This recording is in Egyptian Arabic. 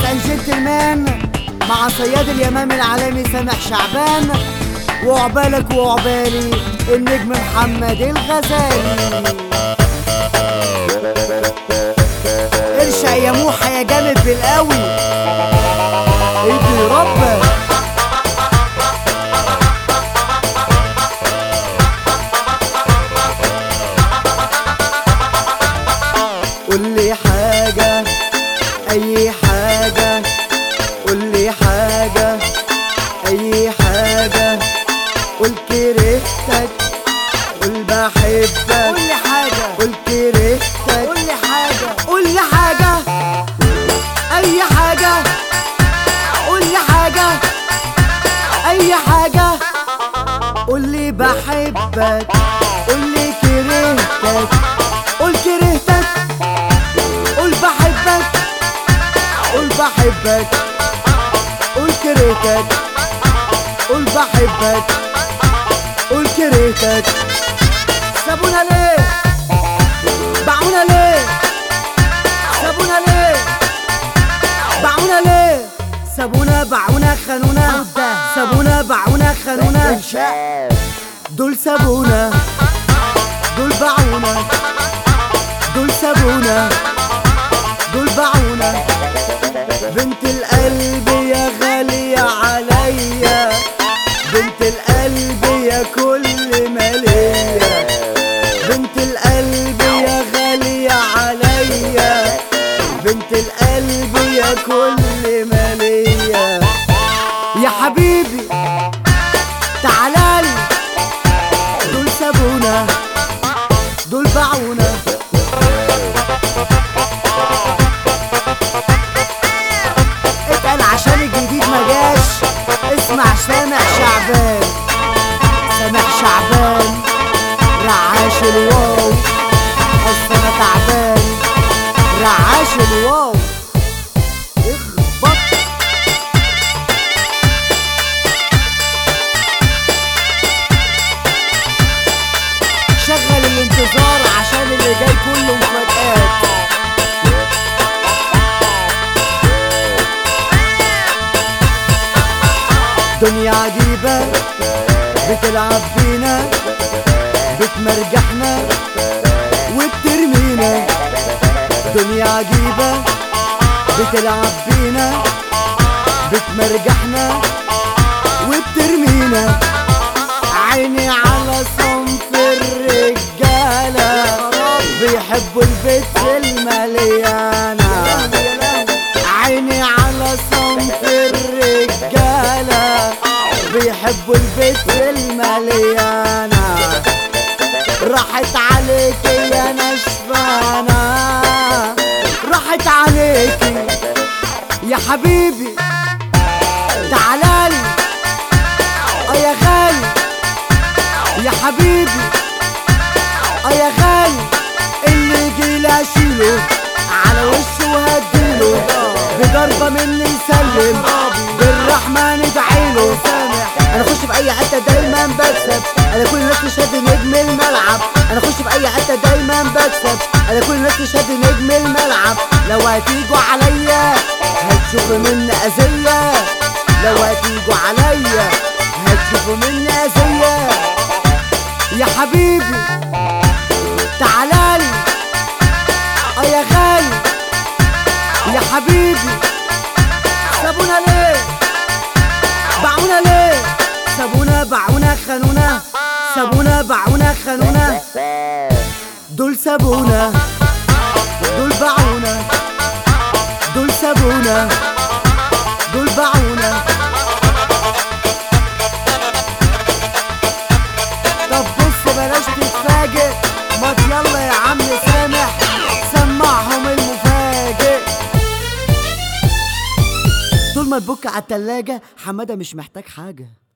اهلا جنتلمان مع صياد اليمامي العالمي سامح شعبان وعقبالك وعقبالي النجم محمد الغزالي ارشع يا موحى يا جامد بالقوي ادي ربك قول لي حاجة أي حاجة قول لي حاجة أي حاجة قول كرهتك قول بحبك قول لي حاجة قول كرهتك قول لي حاجة قول لي حاجة أي حاجة قول لي حاجة أي حاجة قول لي بحبك قول لي كرهتك قول كرهتك قول بحبك قول بحبك قول كرهتك قول بحبك قول كرهتك سابونا ليه باعونا ليه سابونا ليه باعونا ليه سابونا باعونا خانونا سابونا باعونا خانونا دول سابونا دول باعونا دول سابونا دول باعونا بنت القلب يا غالية عليا بنت القلب يا كل مالية بنت القلب يا غالية عليا بنت القلب يا كل مالية يا حبيبي تعالالي دول سابونا دول باعونا اتقل عشان الجديد ما جاش اسمع سامح شعبان سامح شعبان رعاش الواو اصل انا تعبان رعاش الواو اخبط شغل الانتظار عشان اللي جاي كله مفاجآت دنيا عجيبة بتلعب بينا بتمرجحنا وبترمينا دنيا عجيبة بتلعب بينا بتمرجحنا وبترمينا عيني على صنف الرجالة بيحبوا البت المليانة عيني على صنف الرجالة بيحبوا البت المليانة راحت عليك يا نشفانة راحت عليك يا حبيبي تعالالي اه يا غالي يا حبيبي اه يا غالي اللي يجي اشيله على وشه وهديله بضربة مني يسلم بالرحمة ندعيله انا اخش في اي حتة دايما بكسب انا كل الناس تشهد نجم الملعب انا اخش في اي حتة دايما بكسب انا كل الناس تشهد نجم الملعب لو هتيجوا عليا هتشوفوا مني اذية لو هتيجوا عليا هتشوفوا مني اذية يا حبيبي تعالالي اه يا غالي يا حبيبي سابونا ليه باعونا ليه سابونا باعونا خانونا سابونا باعونا خانونا دول سابونا دول باعونا دول سابونا دول باعونا طب بص بلاش تتفاجئ ما يلا يا عم سامح سمعهم المفاجئ طول ما تبك على التلاجة حمادة مش محتاج حاجة